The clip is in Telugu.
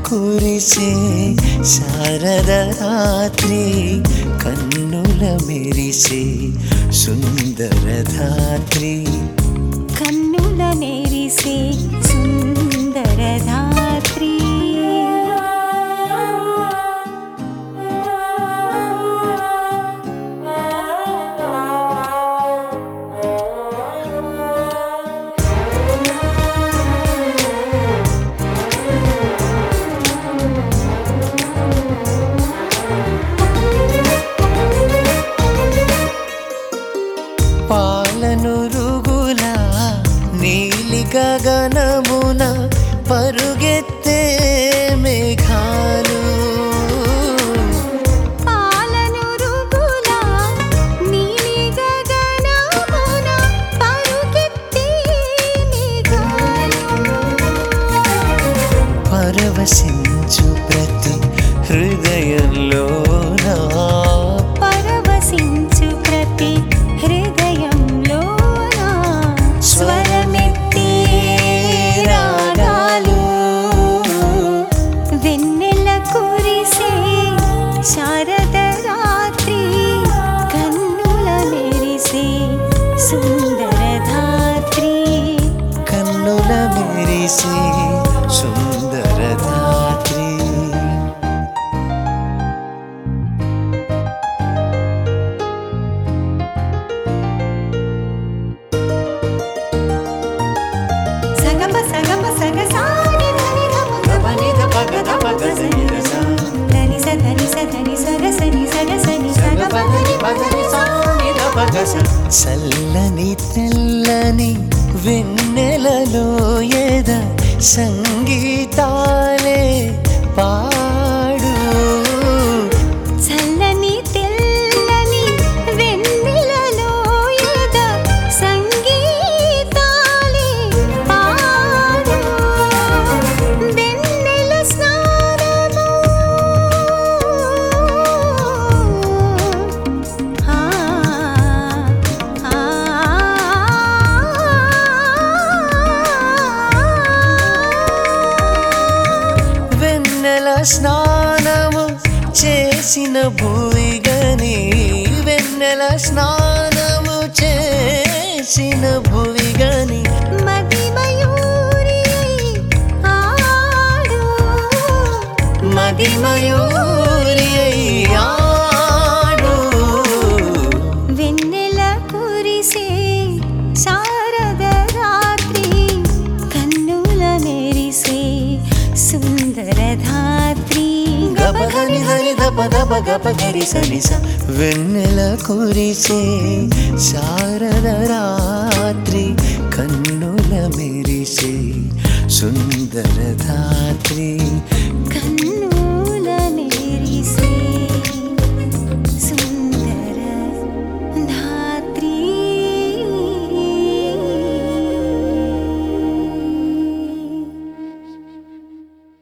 కురిసే శారద రాత్రి కన్నుల మెరిసే సుందర ధాత్రి కన్నుల నేరిసే సుందర ధాత్రి పాలనురుగుల నీలి గగనమున పరుగెత్తే మేఘాలు పాలనురుగుల నీలి గగనమున పరుగెత్తే మేఘాలు. పరవశించు ప్రతి హృదయంలోన పరవశించు ప్రతి హృదయంలోన స్వరమెత్తే రాగాలు వెన్నెల కురిసే శారద రాత్రి కన్నుల మెరిసే సుందర ధాత్రి కన్నుల మెరిసే సుందర ధాత్రి సగప సగప సగ సాని ధని ధమ గప నిధ పగ ధమ గ సని ర స. ధని స ధని స ధని స ర సని సగ సని సగ ప ధని ప ధని సా ని ధ ప గ స. చల్లని తెల్లని వెన్నెలలో ఎద సంగీతాలే పాడు చల్లని తెల్లని వెన్నెలలో ఎద సంగీతాలే పాడు. వెన్నెల స్నానము. ఆ, ఆ, వెన్నెల స్నానము చేసిన భువిగని వెన్నెల స్నానము చేసిన భువిగని మదిమయూరి ఆడు. మదిమయూరి ఆడు వెన్నెల కురిసే శారద రాత్రి కన్నుల మెరిసే సుందర ధాత్రి గపగని ధని దప దప గప గరి సని స వెన్నెల కురిసే శారద రాత్రి కన్నుల మెరిసే సుందర ధాత్రి